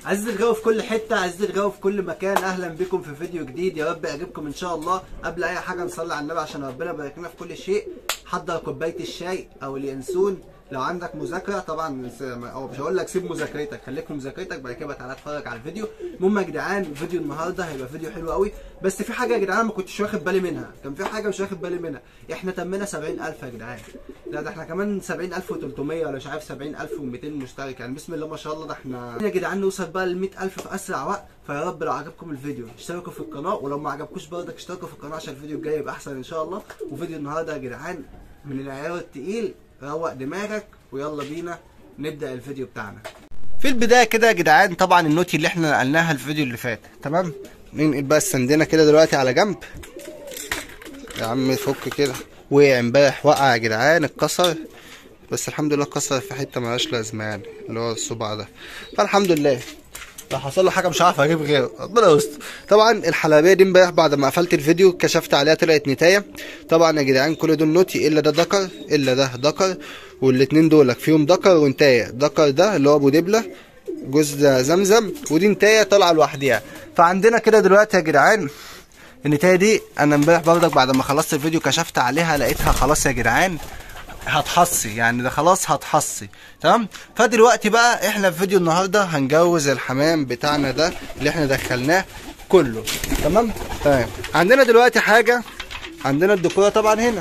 عزيزي الغاوي في كل حته عزيزي الغاوي في كل مكان اهلا بكم في فيديو جديد يا رب يعجبكم ان شاء الله قبل اي حاجه نصلي على النبي عشان ربنا يبارك لنا في كل شيء حضر كوبايه الشاي او اليانسون لو عندك مذاكره طبعا او مش هقول لك سيب مذاكرتك خليك في مذاكرتك بعد كده تعالى اتفرج على الفيديو المهم يا جدعان فيديو النهارده هيبقى فيديو حلو قوي بس في حاجه يا جدعان ما كنتش واخد بالي منها كان في حاجه مش واخد بالي منها احنا تمنا 70000 يا جدعان لا ده احنا كمان 70300 ولا مش عارف 70200 مشترك يعني بسم الله ما شاء الله ده احنا يا جدعان نوصل بقى ل 100000 في اسرع وقت فيا رب لو عجبكم الفيديو اشتركوا في القناه ولو ما عجبكوش برضك اشتركوا في القناه عشان الفيديو الجاي يبقى احسن ان شاء الله وفيديو النهارده يا جدعان من العيار التقيل روق دماغك ويلا بينا نبدا الفيديو بتاعنا في البدايه كده يا جدعان طبعا النوتي اللي احنا نقلناها الفيديو اللي فات تمام ننقل بقى السندنا كده دلوقتي على جنب يا عم فك كده وقع امبارح وقع يا جدعان اتكسر بس الحمد لله اتكسر في حته ملهاش لازمه يعني اللي هو الصباع ده فالحمد لله لو حصل له حاجه مش عارف اجيب غيره ربنا يستر طبعا الحلبيه دي امبارح بعد ما قفلت الفيديو كشفت عليها طلعت نتايه طبعا يا جدعان كل دول نوتي الا ده ذكر الا ده ذكر والاتنين دولك فيهم ذكر وانتايه ذكر ده اللي هو ابو دبله جوز زمزم ودي انتايه طالعه لوحديها فعندنا كده دلوقتي يا جدعان النتايه دي انا امبارح برضك بعد ما خلصت الفيديو كشفت عليها لقيتها خلاص يا جدعان هتحصي يعني ده خلاص هتحصي تمام فدلوقتي بقى احنا في فيديو النهارده هنجوز الحمام بتاعنا ده اللي احنا دخلناه كله تمام تمام عندنا دلوقتي حاجه عندنا الديكوره طبعا هنا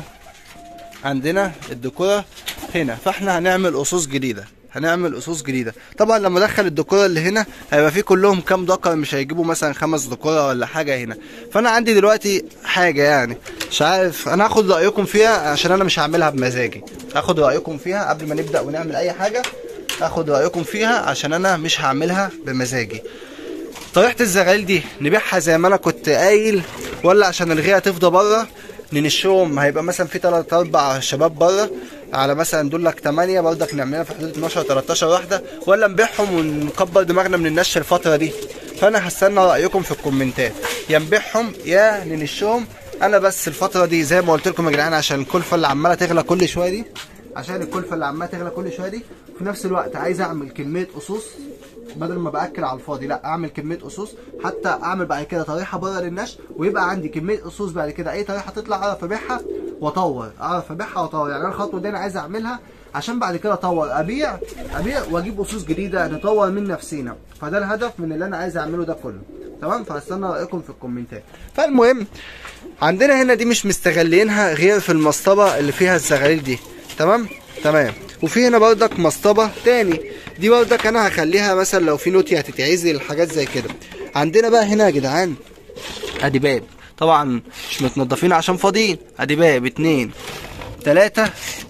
عندنا الديكوره هنا فاحنا هنعمل قصوص جديده هنعمل قصوص جديده طبعا لما ادخل الديكوره اللي هنا هيبقى فيه كلهم كام دكر مش هيجيبوا مثلا خمس ديكوره ولا حاجه هنا فانا عندي دلوقتي حاجه يعني مش عارف انا هاخد رايكم فيها عشان انا مش هعملها بمزاجي هاخد رايكم فيها قبل ما نبدا ونعمل اي حاجه هاخد رايكم فيها عشان انا مش هعملها بمزاجي طريقه الزغاليل دي نبيعها زي ما انا كنت قايل ولا عشان الغيه تفضى بره ننشهم هيبقى مثلا في 3 4 شباب بره على مثلا دول لك 8 برضك نعملها في حدود 12 13 واحده ولا نبيعهم ونكبر دماغنا من النش الفتره دي فانا هستنى رايكم في الكومنتات يا نبيعهم يا ننشهم انا بس الفتره دي زي ما قلت لكم يا جدعان عشان الكلفه اللي عماله تغلى كل شويه دي عشان الكلفه اللي عماله تغلى كل شويه دي في نفس الوقت عايز اعمل كميه قصوص بدل ما باكل على الفاضي لا اعمل كميه قصوص حتى اعمل بعد كده طريحه بره للنش ويبقى عندي كميه قصوص بعد كده اي طريحه تطلع اعرف ابيعها واطور اعرف ابيعها واطور يعني انا الخطوه دي انا عايز اعملها عشان بعد كده اطور ابيع ابيع واجيب قصوص جديده نطور من نفسينا فده الهدف من اللي انا عايز اعمله ده كله تمام فهستنى رايكم في الكومنتات فالمهم عندنا هنا دي مش مستغلينها غير في المصطبه اللي فيها الزغاليل دي تمام تمام وفي هنا بردك مصطبه تاني دي بردك انا هخليها مثلا لو في نوتي هتتعزل حاجات زي كده عندنا بقى هنا يا جدعان ادي باب طبعا مش متنضفين عشان فاضيين ادي باب اتنين تلاتة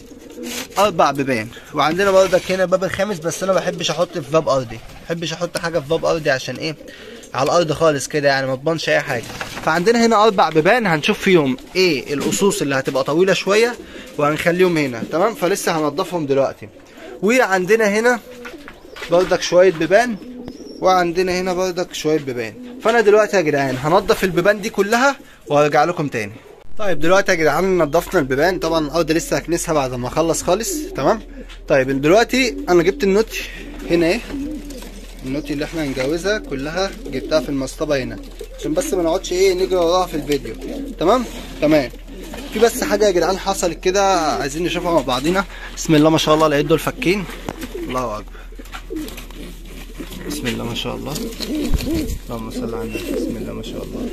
اربع بيبان وعندنا بردك هنا باب الخامس بس انا بحبش احط في باب ارضي بحبش احط حاجه في باب ارضي عشان ايه على الارض خالص كده يعني ما تضمنش اي حاجه فعندنا هنا اربع بيبان هنشوف فيهم ايه القصوص اللي هتبقى طويله شويه وهنخليهم هنا تمام فلسه هنضفهم دلوقتي وعندنا هنا بردك شويه بيبان وعندنا هنا بردك شويه بيبان فانا دلوقتي يا جدعان هنضف البيبان دي كلها وهرجع لكم تاني طيب دلوقتي يا جدعان نضفنا البيبان طبعا الارض لسه هكنسها بعد ما اخلص خالص تمام طيب دلوقتي انا جبت النوت هنا ايه النوت اللي احنا هنجوزها كلها جبتها في المصطبه هنا عشان بس ما نقعدش ايه نجري وراها في الفيديو تمام تمام في بس حاجه يا جدعان حصلت كده عايزين نشوفها مع بعضينا بسم الله ما شاء الله لقيت دول فكين الله اكبر بسم الله ما شاء الله اللهم صل على النبي بسم الله ما شاء الله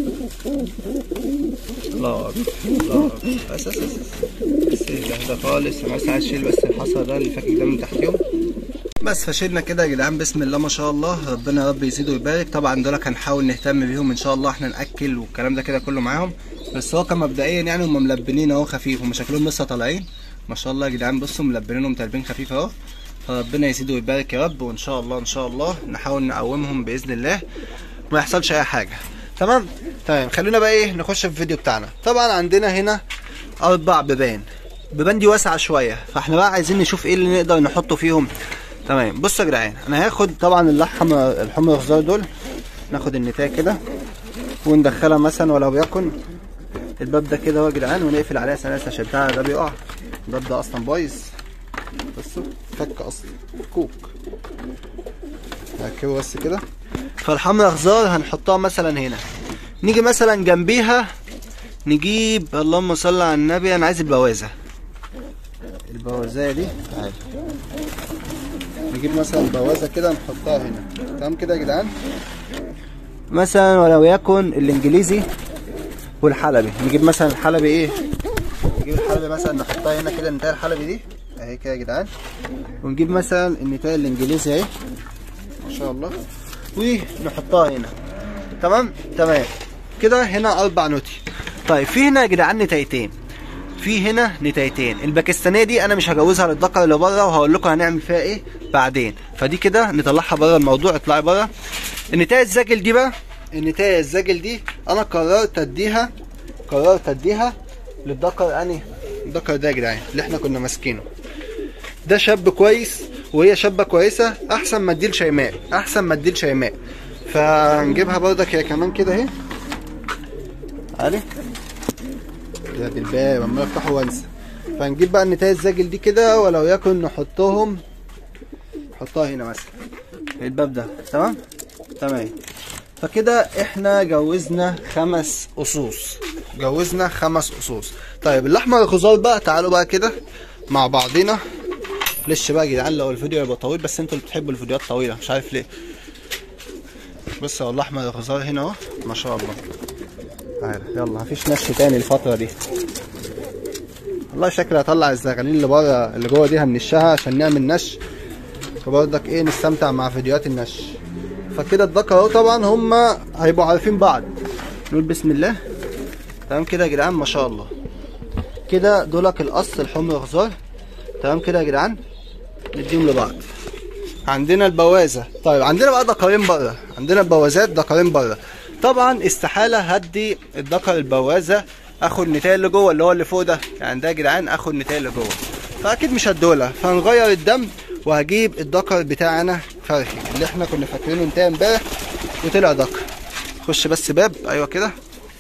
الله اكبر الله اكبر بس بس بس بس اهدى خالص انا بس عايز اشيل بس الحصى ده اللي فاكك ده من تحتهم بس فشيلنا كده يا جدعان بسم الله ما شاء الله ربنا يا رب يزيد ويبارك طبعا دول هنحاول نهتم بيهم ان شاء الله احنا ناكل والكلام ده كده كله معاهم بس هو كمبدئيا يعني هم ملبنين اهو خفيف هم شكلهم لسه طالعين ما شاء الله يا جدعان بصوا ملبنينهم تلبين خفيف اهو فربنا يزيد ويبارك يا رب وان شاء الله ان شاء الله نحاول نقومهم باذن الله وما يحصلش اي حاجه تمام تمام خلونا بقى ايه نخش في الفيديو بتاعنا طبعا عندنا هنا اربع بيبان بيبان دي واسعه شويه فاحنا بقى عايزين نشوف ايه اللي نقدر نحطه فيهم تمام بصوا يا جدعان انا هاخد طبعا اللحم الحمر الخضار دول ناخد النتايه كده وندخلها مثلا ولو يكن الباب ده كده اهو يا جدعان ونقفل عليها سلاسل عشان بتاع ده بيقع الباب ده اصلا بايظ بصوا فك اصلا كوك نركبه بس كده فالحمرا خضار هنحطها مثلا هنا نيجي مثلا جنبيها نجيب اللهم صل على النبي انا عايز البوازه البوازه دي تعالى نجيب مثلا بوازه كده نحطها هنا تمام كده يا جدعان مثلا ولو يكن الانجليزي والحلبي نجيب مثلا الحلبي ايه نجيب الحلبي مثلا نحطها هنا كده النتايه الحلبي دي اهي كده يا جدعان ونجيب مثلا النتايه الانجليزي اهي ما شاء الله ونحطها هنا تمام تمام كده هنا اربع نوتي طيب في هنا يا جدعان نتايتين في هنا نتايتين الباكستانيه دي انا مش هجوزها للذكر اللي بره وهقول لكم هنعمل فيها ايه بعدين فدي كده نطلعها بره الموضوع اطلعي بره النتايه الزاجل دي بقى النتايه الزاجل دي انا قررت اديها قررت اديها للذكر اني الذكر ده يا جدعان اللي احنا كنا ماسكينه ده شاب كويس وهي شابه كويسه احسن ما اديل شيماء احسن ما اديل شيماء فنجيبها برضك هي كمان كده اهي عارف يا دي الباب عمال افتحه وانسى فنجيب بقى النتايه الزاجل دي كده ولو يكن نحطهم نحطها هنا مثلا الباب ده تمام تمام فكده احنا جوزنا خمس قصوص جوزنا خمس قصوص طيب الاحمر الخضار بقى تعالوا بقى كده مع بعضنا معلش بقى يا جدعان لو الفيديو هيبقى طويل بس انتوا اللي بتحبوا الفيديوهات طويله مش عارف ليه بص اهو الاحمر الخضار هنا اهو ما شاء الله تعالى يلا مفيش نش تاني الفتره دي والله شكلي هطلع الزغالين اللي بره اللي جوه دي هنشها عشان نعمل نش فبرضك ايه نستمتع مع فيديوهات النش فكده الذكر اهو طبعا هما هيبقوا عارفين بعض نقول بسم الله تمام كده يا جدعان ما شاء الله كده دولك القص الحمر خضار تمام كده يا جدعان نديهم لبعض عندنا البوازه طيب عندنا بقى دكرين بره عندنا البوازات دكرين بره طبعا استحاله هدي الذكر البوازه اخد النتايه اللي جوه اللي هو اللي فوق ده يعني ده يا جدعان اخد النتايه اللي جوه فاكيد مش هدولها فهنغير الدم وهجيب الذكر بتاعنا فرخي اللي احنا كنا فاكرينه انتهى امبارح وطلع ذكر خش بس باب ايوه كده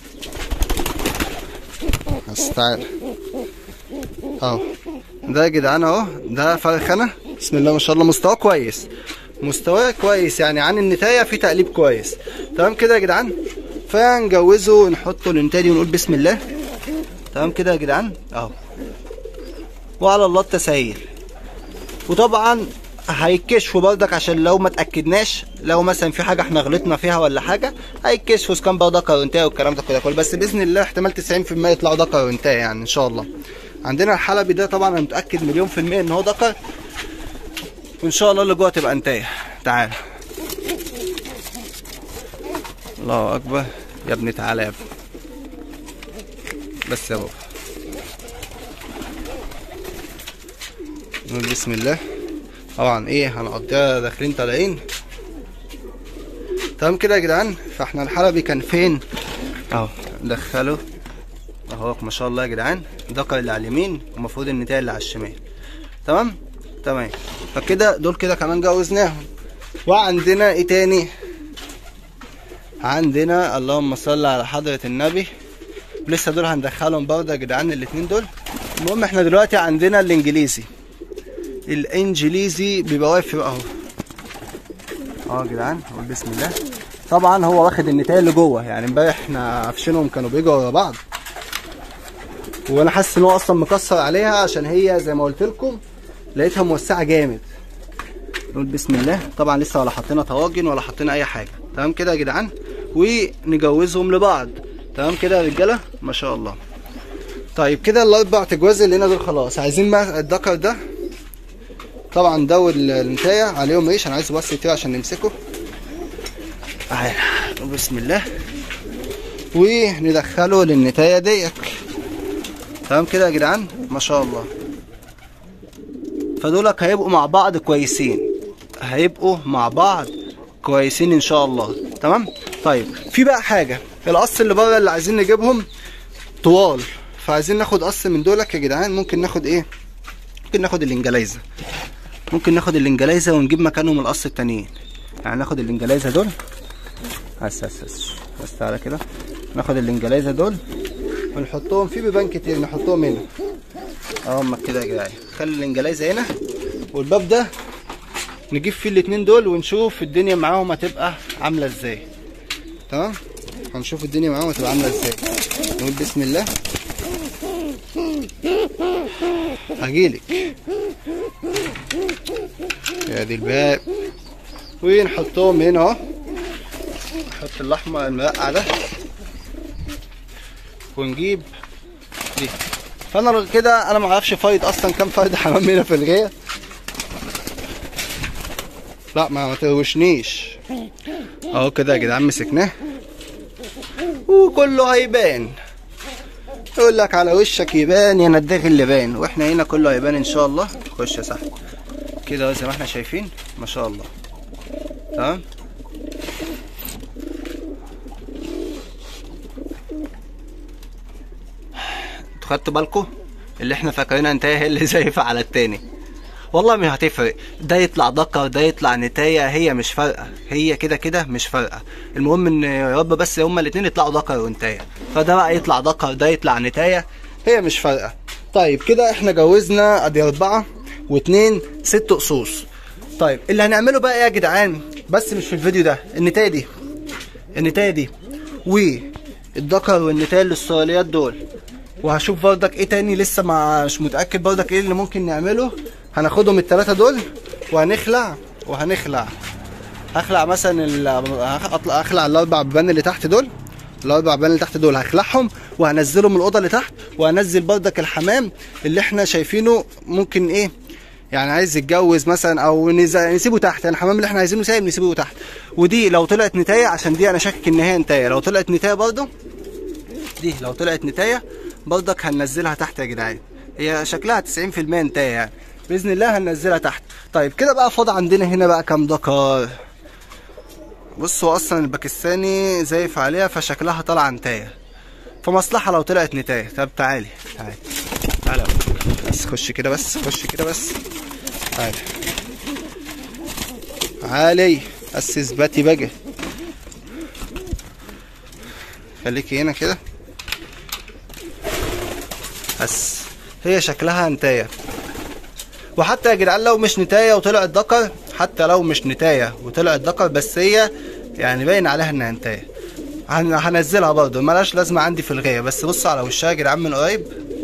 بس تعالى اهو ده يا جدعان اهو ده فرخنه بسم الله ما شاء الله مستواه كويس مستواه كويس يعني عن النتايه في تقليب كويس تمام كده يا جدعان فنجوزه ونحطه الانتايه دي ونقول بسم الله تمام كده يا جدعان اهو وعلى الله التسهيل وطبعا هيكشفوا برضك عشان لو ما تاكدناش لو مثلا في حاجه احنا غلطنا فيها ولا حاجه هيكشفوا اذا كان بقى ذكر وانتهى والكلام ده كله كله بس باذن الله احتمال 90% يطلعوا ذكر وانتهى يعني ان شاء الله عندنا الحلبي ده طبعا انا متاكد مليون في الميه ان هو ذكر وان شاء الله اللي جوه تبقى انتهى تعال الله اكبر يا ابني تعالى يا ابني بس يا بابا نقول بسم الله طبعا ايه هنقضيها داخلين طالعين تمام كده يا جدعان فاحنا الحلبي كان فين اهو ندخله اهو ما شاء الله يا جدعان الذكر اللي على اليمين ومفروض النتايه اللي على الشمال تمام تمام فكده دول كده كمان جوزناهم وعندنا ايه تاني عندنا اللهم صل على حضرة النبي لسه دول هندخلهم برضه يا جدعان الاتنين دول المهم احنا دلوقتي عندنا الانجليزي الانجليزي بيبقى واقف اهو اه يا جدعان نقول بسم الله طبعا هو واخد النتايه اللي جوه يعني امبارح احنا قافشينهم كانوا بيجوا ورا بعض وانا حاسس ان هو اصلا مكسر عليها عشان هي زي ما قلت لكم لقيتها موسعه جامد نقول بسم الله طبعا لسه ولا حطينا طواجن ولا حطينا اي حاجه تمام كده يا جدعان ونجوزهم لبعض تمام كده يا رجاله ما شاء الله طيب كده الاربع تجواز اللي هنا دول خلاص عايزين بقى الذكر ده طبعا ده والنتايه عليهم ريش انا عايز بس كتير عشان نمسكه تعالى بسم الله وندخله للنتايه ديت تمام كده يا جدعان ما شاء الله فدولك هيبقوا مع بعض كويسين هيبقوا مع بعض كويسين ان شاء الله تمام طيب في بقى حاجه القص اللي بره اللي عايزين نجيبهم طوال فعايزين ناخد قص من دولك يا جدعان ممكن ناخد ايه ممكن ناخد الانجلايزه ممكن ناخد الانجلايزه ونجيب مكانهم القص التانيين يعني ناخد الانجلايزه دول بس بس بس بس تعالى كده ناخد الانجلايزه دول ونحطهم في بيبان كتير نحطهم هنا اهو كده يا جدعان خلي الانجلايزه هنا والباب ده نجيب فيه الاتنين دول ونشوف الدنيا معاهم هتبقى عامله ازاي تمام هنشوف الدنيا معاهم هتبقى عامله ازاي نقول بسم الله هجيلك يا دي الباب ونحطهم هنا اهو نحط الاحمر المرقع ده ونجيب دي فانا كده انا ما اعرفش فايض اصلا كام فرد حمام هنا في الغيه لا ما ما تروشنيش اهو كده يا جدعان مسكناه وكله هيبان يقول لك على وشك يبان يا نداغ اللي بان واحنا هنا كله هيبان ان شاء الله خش يا صاحبي كده زي ما احنا شايفين ما شاء الله تمام انتوا خدتوا بالكم اللي احنا فاكرينها انتهى هي اللي زايفه على التاني والله مش هتفرق ده يطلع ذكر ده يطلع نتاية هي مش فارقة هي كده كده مش فارقة المهم ان يا رب بس هما الاتنين يطلعوا ذكر ونتاية فده بقى يطلع ذكر ده يطلع نتاية هي مش فارقة طيب كده احنا جوزنا ادي اربعة واتنين ست قصوص طيب اللي هنعمله بقى ايه يا جدعان بس مش في الفيديو ده النتاية دي النتاية دي والذكر والنتاية الاستراليات دول وهشوف برضك ايه تاني لسه مش متاكد برضك ايه اللي ممكن نعمله هناخدهم الثلاثه دول وهنخلع وهنخلع هخلع مثلا ال... هطلع اخلع الاربع بيبان اللي تحت دول الاربع بيبان اللي تحت دول هخلعهم وهنزلهم الاوضه اللي تحت وهنزل برضك الحمام اللي احنا شايفينه ممكن ايه يعني عايز يتجوز مثلا او نز... نسيبه تحت يعني الحمام اللي احنا عايزينه سايب نسيبه تحت ودي لو طلعت نتايه عشان دي انا شاكك ان هي نتايه لو طلعت نتايه برضه دي لو طلعت نتايه برضك هننزلها تحت يا جدعان هي شكلها 90% نتايه يعني باذن الله هننزلها تحت طيب كده بقى فاض عندنا هنا بقى كام دكار بصوا اصلا الباكستاني زايف عليها فشكلها طالعه نتايه فمصلحه لو طلعت نتايه طب تعالي تعالي تعالى بس خش كده بس خش كده بس تعالي تعالي بس اثبتي بقى خليكي هنا كده بس هي شكلها نتايه وحتى يا جدعان لو مش نتايه وطلعت ذكر حتى لو مش نتايه وطلعت ذكر بس هي يعني باين عليها انها نتايه هنزلها برضه ملهاش لازمه عندي في الغايه بس بص على وشها يا جدعان من قريب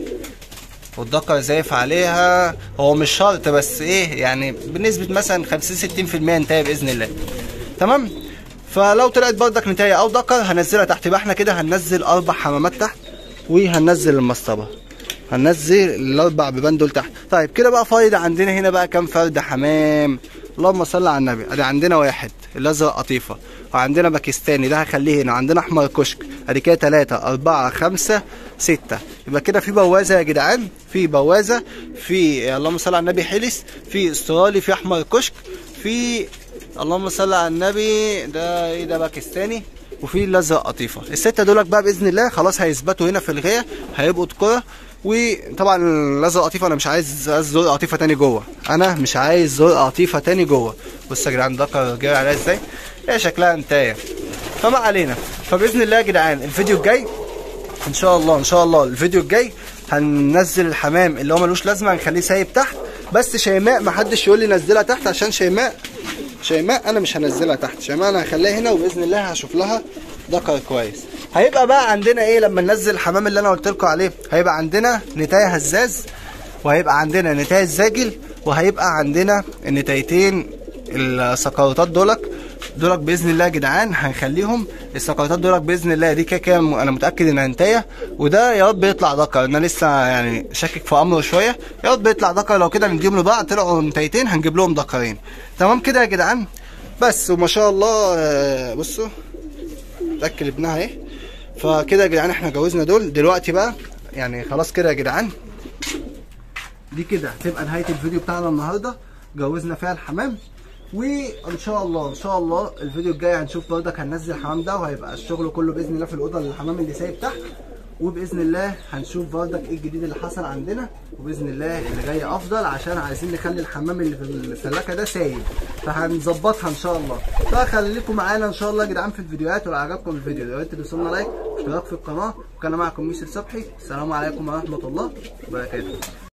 والذكر زايف عليها هو مش شرط بس ايه يعني بنسبه مثلا 50 60% نتايه باذن الله تمام فلو طلعت برضك نتايه او ذكر هنزلها تحت يبقى احنا كده هننزل اربع حمامات تحت وهننزل المصطبه هننزل الاربع بيبان دول تحت طيب كده بقى فايض عندنا هنا بقى كام فرد حمام اللهم صل على النبي ادي عندنا واحد الازرق قطيفه وعندنا باكستاني ده هخليه هنا عندنا احمر كشك ادي كده ثلاثة أربعة خمسة ستة يبقى كده في بوازة يا جدعان في بوازة في اللهم صل على النبي حلس في استرالي في احمر كشك في اللهم صل على النبي ده ايه ده باكستاني وفي الازرق قطيفه السته دولت بقى باذن الله خلاص هيثبتوا هنا في الغايه هيبقوا تكره وطبعا الازرق قطيفه انا مش عايز زرق قطيفه تاني جوه انا مش عايز زرق قطيفه تاني جوه بص يا جدعان دكر جاي عليها ازاي هي شكلها انتايه فما علينا فباذن الله يا جدعان الفيديو الجاي ان شاء الله ان شاء الله الفيديو الجاي هننزل الحمام اللي هو ملوش لازمه هنخليه سايب تحت بس شيماء ما حدش يقول لي نزلها تحت عشان شيماء شيماء انا مش هنزلها تحت شيماء انا هخليها هنا وباذن الله هشوف لها ذكر كويس هيبقى بقى عندنا ايه لما ننزل الحمام اللي انا قلت لكم عليه هيبقى عندنا نتايه هزاز وهيبقى عندنا نتايه زاجل وهيبقى عندنا النتايتين السكرتات دولك دولك باذن الله يا جدعان هنخليهم السكرتات دولك باذن الله دي كده كده انا متاكد انها نتايه وده يا رب يطلع ذكر انا لسه يعني شاكك في امره شويه يا رب يطلع ذكر لو كده نديهم لبعض طلعوا نتايتين هنجيب لهم ذكرين تمام كده يا جدعان بس وما شاء الله بصوا تاكل ابنها اهي فكده يا جدعان احنا جوزنا دول دلوقتي بقى يعني خلاص كده يا جدعان دي كده هتبقى نهايه الفيديو بتاعنا النهارده جوزنا فيها الحمام وان شاء الله ان شاء الله الفيديو الجاي هنشوف برضك هننزل الحمام ده وهيبقى الشغل كله باذن الله في الاوضه الحمام اللي سايب تحت وباذن الله هنشوف برضك ايه الجديد اللي حصل عندنا وباذن الله اللي جاي افضل عشان عايزين نخلي الحمام اللي في السلاكه ده سايب فهنظبطها ان شاء الله فخليكم معانا ان شاء الله يا جدعان في الفيديوهات ولو عجبكم الفيديو يا ريت تدوسوا لنا لايك واشتراك في القناه وكان معكم يوسف صبحي السلام عليكم ورحمه الله وبركاته